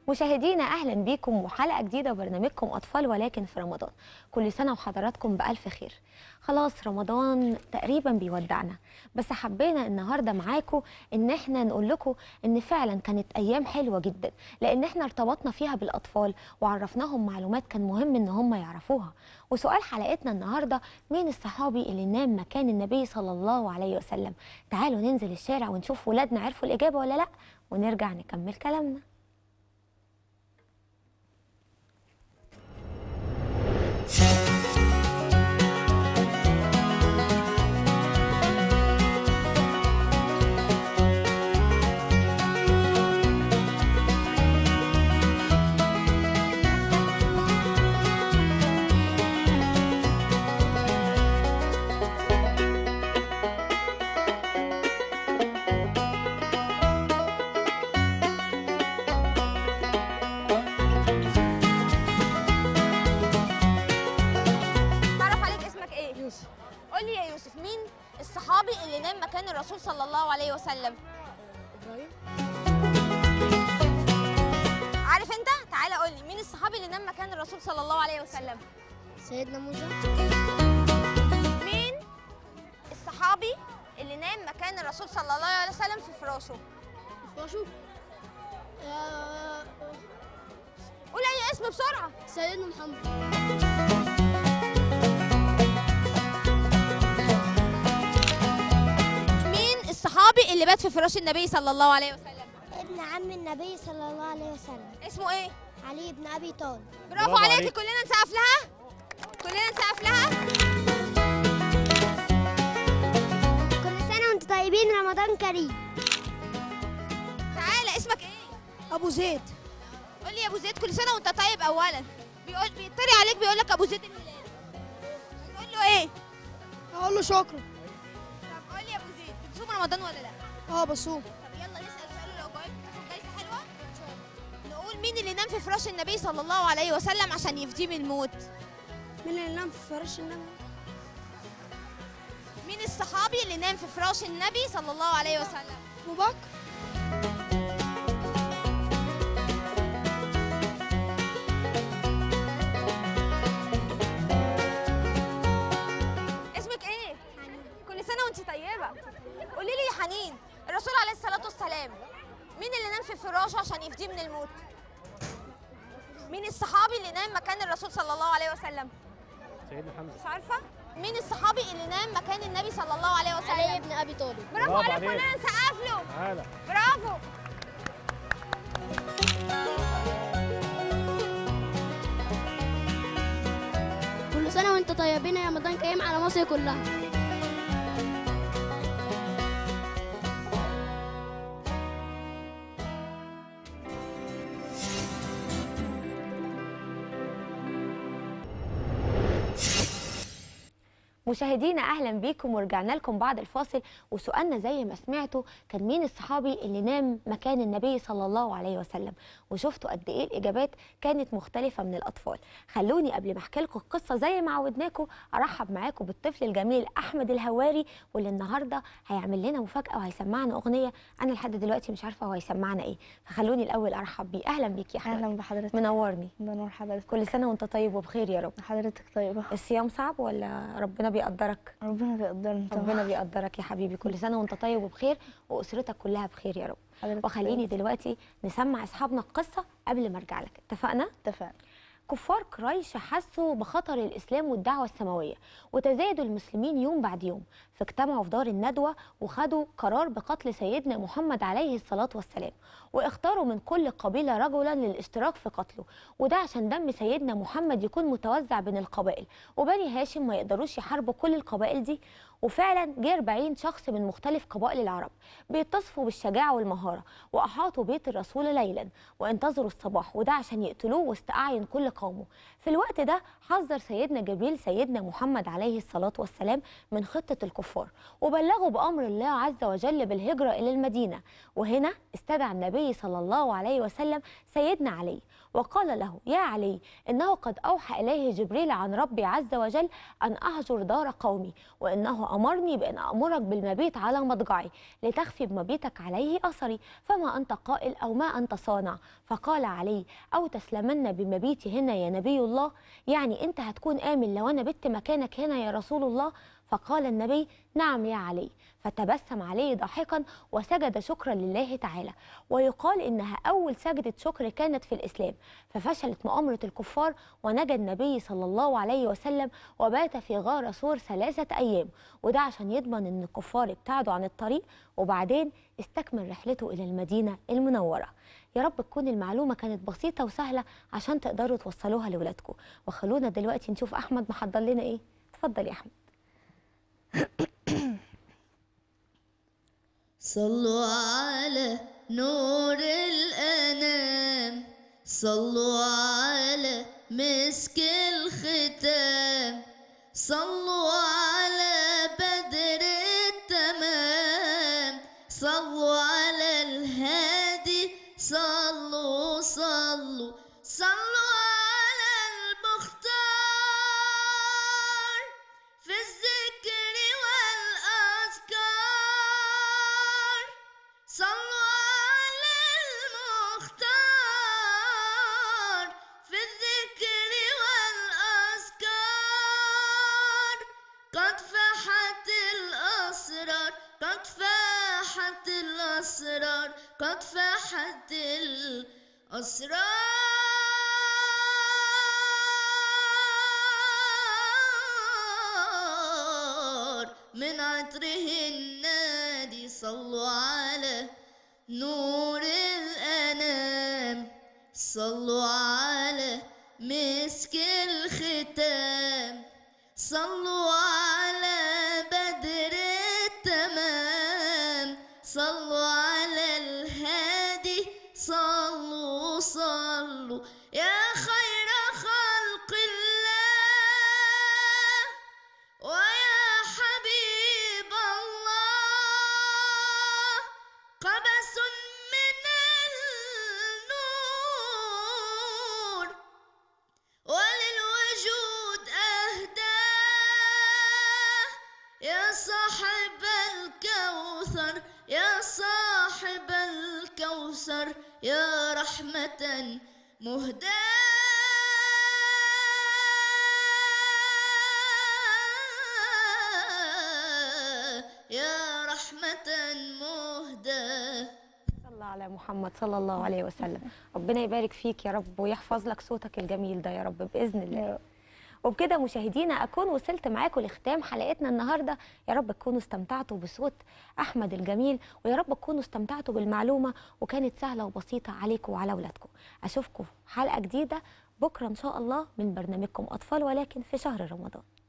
مشاهدينا اهلا بيكم وحلقه جديده وبرنامجكم اطفال ولكن في رمضان كل سنه وحضراتكم بالف خير خلاص رمضان تقريبا بيودعنا بس حبينا النهارده معاكم ان احنا نقول لكم ان فعلا كانت ايام حلوه جدا لان احنا ارتبطنا فيها بالاطفال وعرفناهم معلومات كان مهم ان هم يعرفوها وسؤال حلقتنا النهارده مين الصحابي اللي نام مكان النبي صلى الله عليه وسلم تعالوا ننزل الشارع ونشوف ولادنا عرفوا الاجابه ولا لا ونرجع نكمل كلامنا تعرف عليك اسمك ايه؟ يوسف قول لي يا يوسف مين الصحابي اللي نام مكان الرسول صلى الله عليه وسلم؟ ابراهيم عارف انت؟ تعالى قول لي مين الصحابي اللي نام مكان الرسول صلى الله عليه وسلم؟ سيدنا موسى مين الصحابي اللي نام مكان الرسول صلى الله عليه وسلم في فراشه؟ واشوف قول اي اسم بسرعه سيدنا محمد مين الصحابي اللي بات في فراش النبي صلى الله عليه وسلم؟ ابن عم النبي صلى الله عليه وسلم اسمه ايه؟ علي بن ابي طالب برافو, برافو عليكي عليك. كلنا نسقف لها كلنا نسقف لها كل سنه وانتم طيبين رمضان كريم تعالى اسمك ايه؟ ابو زيد قول لي يا ابو زيد كل سنه وانت طيب اولا بيقول بيطري عليك بيقول لك ابو زيد الهلال تقول له ايه اقول له شكرا طب قول لي يا ابو زيد بتصوم رمضان ولا لا اه بصوم طب يلا نسال سؤال لو جاوبت تاخد جايزه حلوه نقول مين اللي نام في فراش النبي صلى الله عليه وسلم عشان يفديه من الموت مين اللي نام في فرش النبي مين الصحابي اللي نام في فراش النبي صلى الله عليه وسلم ابو بكر اسمك ايه كل سنه وانت طيبه قولي لي يا حنين الرسول عليه الصلاه والسلام مين اللي نام في فراشه عشان يفديه من الموت مين الصحابي اللي نام مكان الرسول صلى الله عليه وسلم سيدنا حمزه مش عارفه مين الصحابي اللي نام مكان النبي صلى الله عليه وسلم علي بن ابي طالب برافو برافو عليك عليك. كلنا نسقف له تعالى برافو كل سنه وانت طيبين يا رمضان كريم على مصر كلها مشاهدينا اهلا بيكم ورجعنا لكم بعد الفاصل وسؤالنا زي ما سمعتوا كان مين الصحابي اللي نام مكان النبي صلى الله عليه وسلم وشفتوا قد ايه الاجابات كانت مختلفه من الاطفال خلوني قبل ما احكي لكم القصه زي ما عودناكم ارحب معاكم بالطفل الجميل احمد الهواري واللي النهارده هيعمل لنا مفاجاه وهيسمعنا اغنيه انا لحد دلوقتي مش عارفه هو هيسمعنا ايه فخلوني الاول ارحب بيه اهلا بيك يا احمد اهلا بحضرتك منورني بنور حضرتك كل سنه وانت طيب وبخير يا رب حضرتك طيبه الصيام صعب ولا ربنا بيقدرك ربنا بيقدرنا طبعا ربنا بيقدرك يا حبيبي كل سنه وانت طيب وبخير واسرتك كلها بخير يا رب حضرتك وخليني طيبة. دلوقتي نسمع اصحابنا القصه قبل ما ارجع لك اتفقنا اتفقنا كفار قريش حسوا بخطر الاسلام والدعوه السماويه وتزايدوا المسلمين يوم بعد يوم فاجتمعوا في دار الندوه وخدوا قرار بقتل سيدنا محمد عليه الصلاه والسلام واختاروا من كل قبيله رجلا للاشتراك في قتله وده عشان دم سيدنا محمد يكون متوزع بين القبائل وبني هاشم ما يقدروش يحاربوا كل القبائل دي وفعلا جه 40 شخص من مختلف قبائل العرب بيتصفوا بالشجاعه والمهاره واحاطوا بيت الرسول ليلا وانتظروا الصباح وده عشان يقتلوه وسط اعين كل قومه في الوقت ده حذر سيدنا جبريل سيدنا محمد عليه الصلاه والسلام من خطه الكفار الكفار وبلغوا بأمر الله عز وجل بالهجرة إلى المدينة وهنا استدعى النبي صلى الله عليه وسلم سيدنا علي وقال له يا علي إنه قد أوحى إليه جبريل عن ربي عز وجل أن أهجر دار قومي وإنه أمرني بأن أمرك بالمبيت على مضجعي لتخفي بمبيتك عليه أثري فما أنت قائل أو ما أنت صانع فقال علي أو تسلمن بمبيتي هنا يا نبي الله يعني أنت هتكون آمن لو أنا بت مكانك هنا يا رسول الله فقال النبي نعم يا علي فتبسم علي ضاحكا وسجد شكرا لله تعالى ويقال انها اول سجده شكر كانت في الاسلام ففشلت مؤامره الكفار ونجا النبي صلى الله عليه وسلم وبات في غار سور ثلاثه ايام وده عشان يضمن ان الكفار ابتعدوا عن الطريق وبعدين استكمل رحلته الى المدينه المنوره يا رب تكون المعلومه كانت بسيطه وسهله عشان تقدروا توصلوها لاولادكم وخلونا دلوقتي نشوف احمد محضر لنا ايه اتفضل يا احمد صلوا على نور الأنام صلوا على مسك الختام صلوا على بدر التمام صلوا على الهادي صلوا صلوا صلوا على المختار في الذكر والأذكار صلوا على المختار في الذكر والأذكار قد فاحت الأسرار قد فاحت الأسرار قد فاحت الأسرار من عطره النادي صلوا على نور الأنام صلوا على مسك الختام صلوا على بدر التمام صلوا على الهادي صلوا صلوا يا خير خلق الله ويا حبيب الله قبس من النور وللوجود أهداه يا صاحب الكوثر يا صاحب الكوثر يا رحمة مهداة يا رحمة مهداة صلى على محمد صلى الله عليه وسلم ربنا يبارك فيك يا رب ويحفظ لك صوتك الجميل ده يا رب باذن الله يا رب. وبكده مشاهدينا اكون وصلت معاكم لختام حلقتنا النهارده يا رب تكونوا استمتعتوا بصوت احمد الجميل ويا رب تكونوا استمتعتوا بالمعلومه وكانت سهله وبسيطه عليكم وعلى اولادكم اشوفكم حلقه جديده بكره ان شاء الله من برنامجكم اطفال ولكن في شهر رمضان